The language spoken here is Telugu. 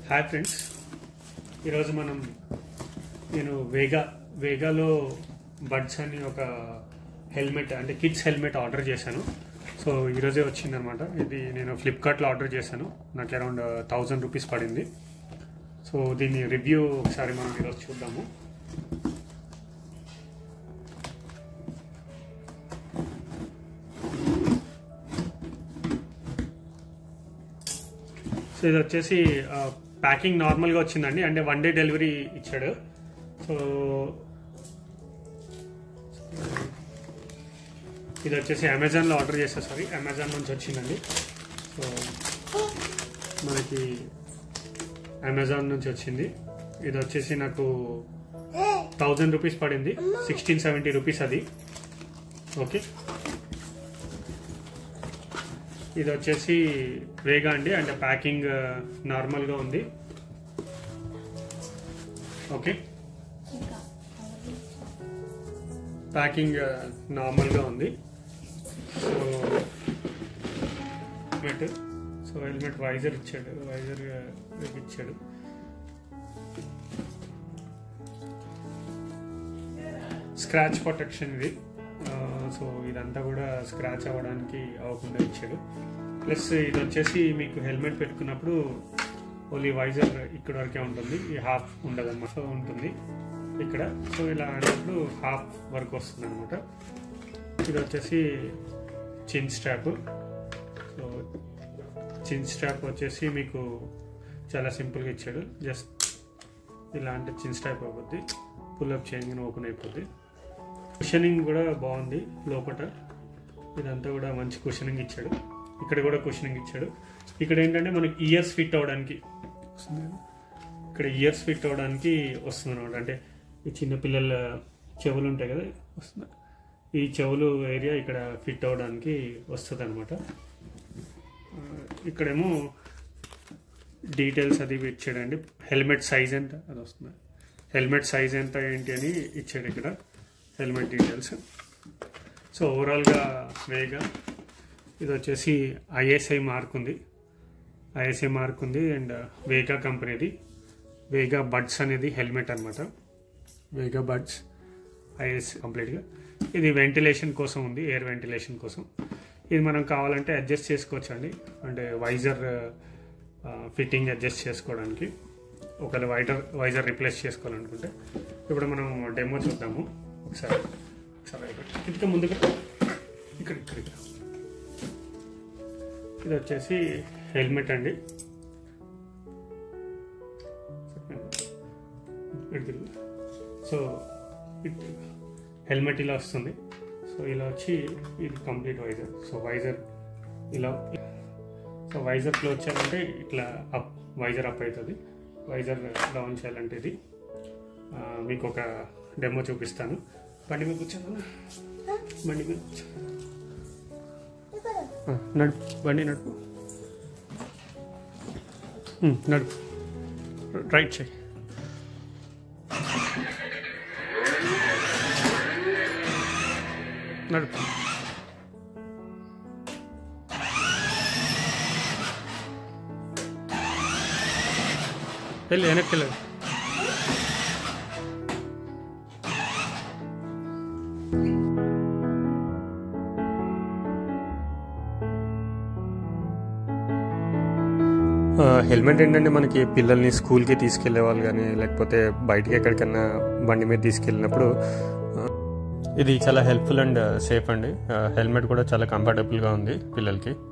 హాయ్ ఫ్రెండ్స్ ఈరోజు మనం నేను వేగా వేగాలో బడ్స్ అని ఒక హెల్మెట్ అంటే కిడ్స్ హెల్మెట్ ఆర్డర్ చేశాను సో ఈరోజే వచ్చిందనమాట ఇది నేను ఫ్లిప్కార్ట్లో ఆర్డర్ చేశాను నాకు అరౌండ్ థౌజండ్ రూపీస్ పడింది సో దీని రివ్యూ ఒకసారి మనం ఈరోజు చూద్దాము సో ఇది వచ్చేసి ప్యాకింగ్ నార్మల్గా వచ్చిందండి అంటే వన్ డే డెలివరీ ఇచ్చాడు సో ఇది వచ్చేసి అమెజాన్లో ఆర్డర్ చేసా సారీ అమెజాన్ నుంచి వచ్చిందండి సో మనకి అమెజాన్ నుంచి వచ్చింది ఇది వచ్చేసి నాకు థౌజండ్ రూపీస్ పడింది సిక్స్టీన్ సెవెంటీ రూపీస్ అది ఓకే ఇది వచ్చేసి వేగా అండి అంటే ప్యాకింగ్ నార్మల్గా ఉంది ఓకే ప్యాకింగ్ నార్మల్గా ఉంది so helmet so helmet visor ఇచ్చాడు వైజర్ ఇచ్చాడు స్క్రాచ్ ప్రొటెక్షన్ ఇది సో ఇదంతా కూడా స్క్రాచ్ అవ్వడానికి అవ్వకుండా ఇచ్చాడు ప్లస్ ఇది వచ్చేసి మీకు హెల్మెట్ పెట్టుకున్నప్పుడు ఓన్లీ వైజర్ ఇక్కడ వరకే ఉంటుంది ఈ హాఫ్ ఉండదు అనమాట సో ఉంటుంది ఇక్కడ సో ఇలా ఆడినప్పుడు హాఫ్ వరకు వస్తుంది అనమాట ఇది వచ్చేసి చిన్ స్ట్రాప్ సో చిన్ స్ట్రాప్ వచ్చేసి మీకు చాలా సింపుల్గా ఇచ్చాడు జస్ట్ ఇలాంటి చిన్ స్ట్రాప్ అయిపోద్ది పుల్అప్ చేయగానే ఓపెన్ అయిపోద్ది కుషనింగ్ కూడా బాగుంది లోపల ఇదంతా కూడా మంచి కుషనింగ్ ఇచ్చాడు ఇక్కడ కూడా కుషనింగ్ ఇచ్చాడు ఇక్కడ ఏంటంటే మనకి ఇయర్స్ ఫిట్ అవడానికి వస్తుంది కదా. ఇక్కడ ఇయర్స్ ఫిట్ అవడానికి వస్తుంది అనమాట అంటే ఈ చిన్న పిల్లల చెవులు ఉంటాయి కదా వస్తుంది ఈ చెవులు ఏరియా ఇక్కడ ఫిట్ అవడానికి వస్తుంది అనమాట ఇక్కడేమో డీటెయిల్స్ అది ఇచ్చాడండి హెల్మెట్ సైజ్ ఎంత అది వస్తుంది హెల్మెట్ సైజ్ ఎంత ఏంటి అని ఇచ్చాడు ఇక్కడ హెల్మెట్ డీటెయిల్స్ సో ఓవరాల్గా వేగా ఇది వచ్చేసి ఐఎస్ఐ మార్క్ ఉంది ఐఎస్ఐ మార్క్ ఉంది అండ్ వేగా కంపెనీది వేగా బడ్స్ అనేది హెల్మెట్ అనమాట వేగా బడ్స్ ఐఎస్ కంప్లీట్గా ఇది వెంటిలేషన్ కోసం ఉంది ఎయిర్ వెంటిలేషన్ కోసం ఇది మనం కావాలంటే అడ్జస్ట్ చేసుకోవచ్చు అండి అంటే వైజర్ ఫిట్టింగ్ అడ్జస్ట్ చేసుకోవడానికి ఒకవేళ వైజర్ వైజర్ రిప్లేస్ చేసుకోవాలనుకుంటే ఇప్పుడు మనం డెమో చూద్దాము ఒకసారి ఒకసారి ఇంకా ముందుగా ఇక్కడ ఇక్కడ ఇక్కడ ఇది వచ్చేసి హెల్మెట్ అండి ఇటు తిరుగు. సో ఇట్ హెల్మెట్ ఇలా వస్తుంది సో ఇలా వచ్చి ఇది కంప్లీట్ వైజర్ సో వైజర్ ఇలా సో వైజర్ క్లోజ్ చేయాలంటే ఇట్లా అప్ వైజర్ అప్ అవుతుంది వైజర్ డౌన్ చేయాలంటే ఇది ఆ, మీకు ఒక డెమో చూపిస్తాను బండి మీద కూర్చోను బండి మీద కూర్చో ఆ, నడుపు బండి నడుపు ఉమ్, నడుపు రైట్ చేయి నడుపు వెళ్ళి వెనక్కి వెళ్ళదు హెల్మెట్ ఏంటంటే మనకి పిల్లల్ని స్కూల్కి తీసుకెళ్లే వాళ్ళు కానీ లేకపోతే బయటికి ఎక్కడికన్నా బండి మీద తీసుకెళ్ళినప్పుడు ఆ, ఇది చాలా హెల్ప్ఫుల్ అండ్ సేఫ్ అండి హెల్మెట్ కూడా చాలా కంఫర్టబుల్గా ఉంది పిల్లలకి